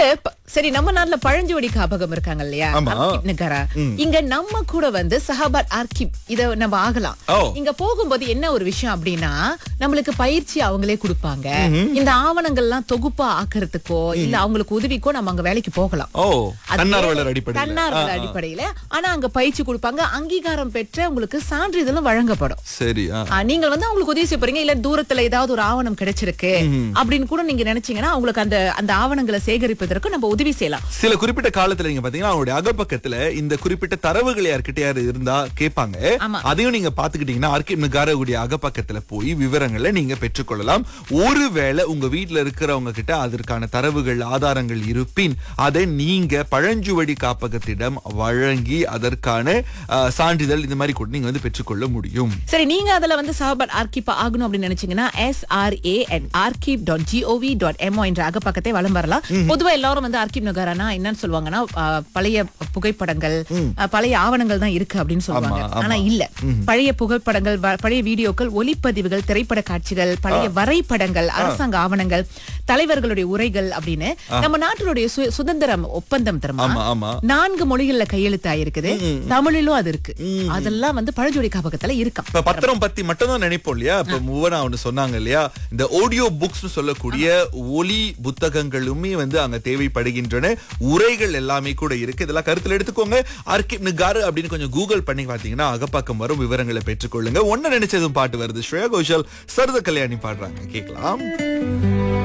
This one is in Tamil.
இல்ல ப- சரி நம்ம நாட்டுல பழஞ்சுவடி காப்பகம் இருக்காங்க இல்லையா ஆமா. அர்கிப் நகரா இங்க நம்ம கூட வந்து சஹாபாத் ஆர்கிப் இத நம்ம ஆகலாம் ஓ. இங்க போகும்போது என்ன ஒரு விஷயம் அப்படின்னா நம்மளுக்கு பயிற்சி அவங்களே கொடுப்பாங்க இந்த ஆவணங்கள்லாம் தொகுப்பா ஆக்குறதுக்கோ இல்ல அவங்களுக்கு உதவிக்கோ நம்ம அங்க வேலைக்கு போகலாம் ஓ அது தன்னார்வலர் அடிப்படையில் தன்னார்வலர் அடிப்படையில ஆனா அங்க பயிற்சி கொடுப்பாங்க அங்கீகாரம் பெற்ற உங்களுக்கு சான்றிதழும் வழங்கப்படும் சரி ஆ. ஆ, நீங்க வந்து அவங்களுக்கு உதவி செய்ய போறீங்க இல்ல தூரத்துல ஏதாவது ஒரு ஆவணம் கிடைச்சிருக்கு அப்படின்னு கூட நீங்க நினைச்சீங்கன்னா அவங்களுக்கு அந்த அந்த ஆவணங்களை சேகரிப்பதற்கு நம்ம உதவி செய்யலாம் சில குறிப்பிட்ட காலத்துல நீங்க பாத்தீங்கன்னா அவங்களுடைய அகப்பக்கத்துல இந்த குறிப்பிட்ட தரவுகள் யார்கிட்ட யாரு இருந்தா கேட்பாங்க ஆமா. அதையும் நீங்க பாத்துக்கிட்டீங்கன்னா ஆர்கிப் நகாரவுடைய அகப்பக்கத்துல போய் விவரங்களை நீங்க பெற்றுக்கொள்ளலாம் ஒருவேளை உங்க வீட்ல இருக்கிறவங்க கிட்ட அதற்கான தரவுகள் ஆதாரங்கள் இருப்பின் அதை நீங்க பழஞ்சுவடி காப்பகத்திடம் வழங்கி அதற்கான அஹ், சான்றிதழ் இந்த மாதிரி கூட நீங்க வந்து பெற்றுக்கொள்ள முடியும் சரி நீங்க அதுல வந்து சஹாபாத் ஆர்கிப் ஆகணும் அப்படின்னு நினைச்சீங்கன்னா எஸ் ஆர் ஏ அண்ட் ஆர்கிப் டாட் ஜிஓவி டாட் எம்ஓ என்ற அகப்பக்கத்தை வலம் வரலாம் பொதுவா எல்லாரும் வந்து ஆர்கிப் நகரானா என்னன்னு சொல்லுவாங்கன்னா ஆ, பழைய புகைப்படங்கள் ஆ, பழைய ஆவணங்கள் தான் இருக்கு அப்படின்னு சொல்லுவாங்க ஆமா, ஆமா. ஆனா இல்ல பழைய புகைப்படங்கள் வ- பழைய வீடியோக்கள் ஒளிப்பதிவுகள் திரைப்பட காட்சிகள் பழைய வரைபடங்கள் அரசாங்க ஆவணங்கள் தலைவர்களுடைய உரைகள் அப்படின்னு நம்ம நாட்டினுடைய சு- சுதந்திரம் ஒப்பந்தம் தருமா ஆமா ஆமா நான்கு மொழிகள்ல கையெழுத்தாயிருக்குது தமிழிலும் அது இருக்கு அதெல்லாம் வந்து பழஜோடி காப்பகத்துல இருக்காம் இப்ப பத்திரம் பத்தி மட்டும் தான் நினைப்போம் இல்லையா இப்ப மூவனா ஒண்ணு சொன்னாங்க இல்லையா இந்த ஆடியோ புக்ஸ் சொல்லக்கூடிய ஒலி புத்தகங்களுமே வந்து அங்க தேவைப்படுகின்றன உரைகள் எல்லாமே கூட இருக்கு இதெல்லாம் கருத்துல எடுத்துக்கோங்க ஆர்கிப் நிகாரு அப்படின்னு கொஞ்சம் கூகுள் பண்ணி பாத்தீங்கன்னா அகப்பாக்கம் வரும் விவரங்களை பெற்றுக்கொள்ளுங்க ஒன்னு நினைச்சதும் பாட்டு வருது ஸ்ரேயா கோஷல் சரத கல்யாணி பாடுறாங்க கேட்கலாம்